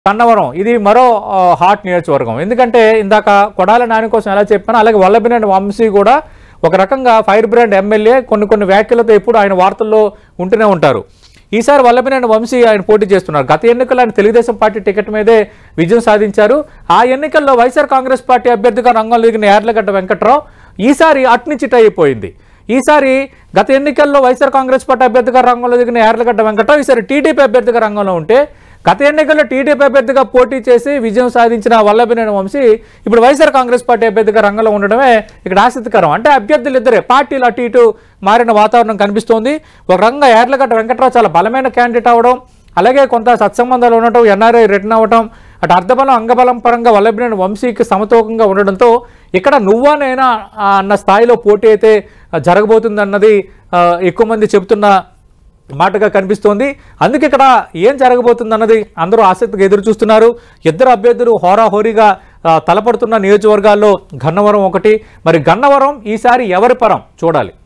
కన్నవరం ఇది మరో ఆ, హాట్ నియోజకవర్గం ఎందుకంటే ఇందాక కొడాల నాని కోసం ఎలా చెప్పాను అలాగే వల్లభినేని వంశీ కూడా ఒక రకంగా ఫైర్ బ్రాండ్ ఎమ్మెల్యే కొన్ని కొన్ని వ్యాఖ్యలతో ఎప్పుడు ఆయన వార్తల్లో ఉంటూనే ఉంటారు ఈసారి వల్లభినేని వంశీ ఆయన పోటీ చేస్తున్నారు గత ఎన్నికల్లో ఆయన తెలుగుదేశం పార్టీ టికెట్ మీదే విజయం సాధించారు ఆ ఎన్నికల్లో వైఎస్ఆర్ కాంగ్రెస్ పార్టీ అభ్యర్థిగా రంగంలో దిగిన యార్లగడ్డ వెంకట్రావు ఈసారి అట్నుంచిట అయిపోయింది ఈసారి గత ఎన్నికల్లో వైఎస్ఆర్ కాంగ్రెస్ పార్టీ అభ్యర్థిగా రంగంలో దిగిన యార్లగడ్డ వెంకట్రావు ఈసారి టీడీపీ అభ్యర్థిగా రంగంలో ఉంటే గత ఎన్నికల్లో టీడీపీ అభ్యర్థిగా పోటీ చేసి విజయం సాధించిన వల్లభినేని వంశీ ఇప్పుడు వైఎస్ఆర్ కాంగ్రెస్ పార్టీ అభ్యర్థిగా రంగంలో ఉండడమే ఇక్కడ ఆసక్తికరం అంటే అభ్యర్థులు ఇద్దరే పార్టీలు అటు ఇటు మారిన వాతావరణం కనిపిస్తోంది ఒక రంగంగా యార్లగడ్డ వెంకట్రావు చాలా బలమైన క్యాండిడేట్ అవడం అలాగే కొంత సత్సంబంధాలు ఉండటం ఎన్ఆర్ఐ రిటర్న్ అవ్వటం అటు అర్ధబలం అంగబలం పరంగా వల్లభినేని వంశీకి సమతూకంగా ఉండడంతో ఇక్కడ నువ్వా నేనా ఆ, అన్న స్థాయిలో పోటీ అయితే ఆ, జరగబోతుందన్నది ఆ, ఎక్కువ మంది చెబుతున్న మాటగా కనిపిస్తోంది అందుకే ఇక్కడ ఏం జరగబోతుంది అన్నది అందరూ ఆసక్తిగా ఎదురు చూస్తున్నారు ఇద్దరు అభ్యర్థులు హోరాహోరీగా ఆ, తలపడుతున్న నియోజకవర్గాల్లో గన్నవరం ఒకటి మరి గన్నవరం ఈసారి ఎవరి పరం చూడాలి